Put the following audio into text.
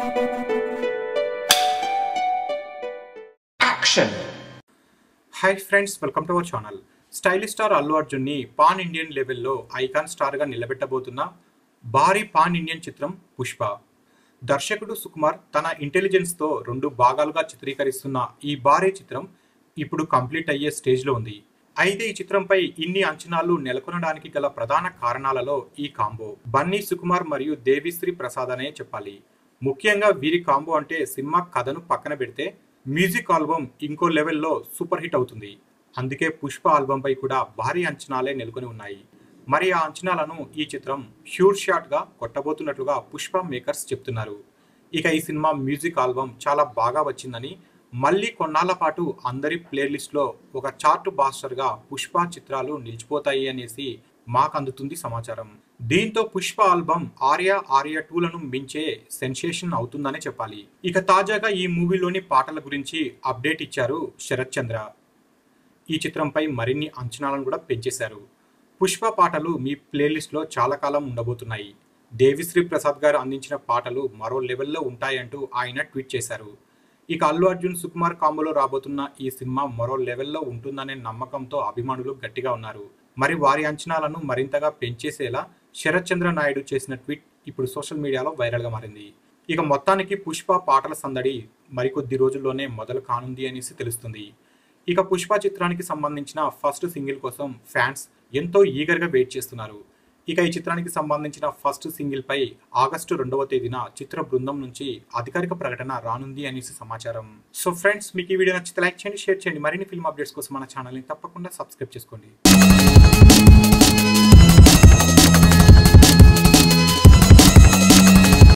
action hi friends welcome to our channel stylish star Allu అర్జున్ని pan Indian లెవెల్లో icon స్టార్గా నిలబెట్టబోతున్న భారీ పాన్ ఇండియన్ చిత్రం పుష్ప దర్శకుడు సుకుమార్ తన ఇంటెలిజెన్స్తో రెండు భాగాలుగా చిత్రీకరిస్తున్న ఈ భారీ చిత్రం ఇప్పుడు కంప్లీట్ అయ్యే స్టేజ్లో ఉంది అయితే ఈ చిత్రంపై ఇన్ని అంచనాలు నెలకొనడానికి గల ప్రధాన కారణాలలో ఈ కాంబో బన్నీ సుకుమార్ మరియు దేవిశ్రీ ప్రసాద్ అనే చెప్పాలి ముఖ్యంగా వీరి కాంబో అంటే సినిమా కథను పక్కన పెడితే మ్యూజిక్ ఆల్బమ్ ఇంకో లెవెల్లో సూపర్ హిట్ అవుతుంది అందుకే పుష్ప ఆల్బంపై కూడా భారీ అంచనాలే నెలకొని ఉన్నాయి మరి ఆ అంచనాలను ఈ చిత్రం హ్యూర్ షాట్గా కొట్టబోతున్నట్లుగా పుష్ప మేకర్స్ చెప్తున్నారు ఇక ఈ సినిమా మ్యూజిక్ ఆల్బమ్ చాలా బాగా వచ్చిందని మళ్ళీ కొన్నాళ్ల పాటు అందరి ప్లేలిస్ట్లో ఒక చార్ట్ బాస్టర్గా పుష్ప చిత్రాలు నిలిచిపోతాయి అనేసి మాకు అందుతుంది సమాచారం దీంతో పుష్ప ఆల్బమ్ ఆర్య ఆర్య టూలను మించే సెన్సేషన్ అవుతుందనే చెప్పాలి ఇక తాజాగా ఈ మూవీలోని పాటల గురించి అప్డేట్ ఇచ్చారు శరత్ చంద్ర ఈ చిత్రంపై మరిన్ని అంచనాలను కూడా పెంచేశారు పుష్ప పాటలు మీ ప్లేలిస్ట్లో చాలా కాలం ఉండబోతున్నాయి దేవిశ్రీ ప్రసాద్ గారు అందించిన పాటలు మరో లెవెల్లో ఉంటాయంటూ ఆయన ట్వీట్ చేశారు ఇక అల్లు అర్జున్ సుకుమార్ కాంబోలో రాబోతున్న ఈ సినిమా మరో లెవెల్లో ఉంటుందనే నమ్మకంతో అభిమానులు గట్టిగా ఉన్నారు మరి వారి అంచనాలను మరింతగా పెంచేసేలా శరత్ చంద్ర నాయుడు చేసిన ట్వీట్ ఇప్పుడు సోషల్ మీడియాలో వైరల్గా మారింది ఇక మొత్తానికి పుష్ప పాటల సందడి మరికొద్ది రోజుల్లోనే మొదలు కానుంది అనేసి తెలుస్తుంది ఇక పుష్ప చిత్రానికి సంబంధించిన ఫస్ట్ సింగిల్ కోసం ఫ్యాన్స్ ఎంతో ఈగర్గా వెయిట్ చేస్తున్నారు ఇక ఈ చిత్రానికి సంబంధించిన ఫస్ట్ సింగిల్ పై ఆగస్టు రెండవ తేదీన చిత్ర బృందం నుంచి అధికారిక ప్రకటన రానుంది అనేసి సమాచారం సో ఫ్రెండ్స్ మీకు ఈ వీడియో నచ్చితే లైక్ చేయండి షేర్ చేయండి మరిన్ని ఫిల్మ్ అప్డేట్స్ కోసం మన ఛానల్ని తప్పకుండా సబ్స్క్రైబ్ చేసుకోండి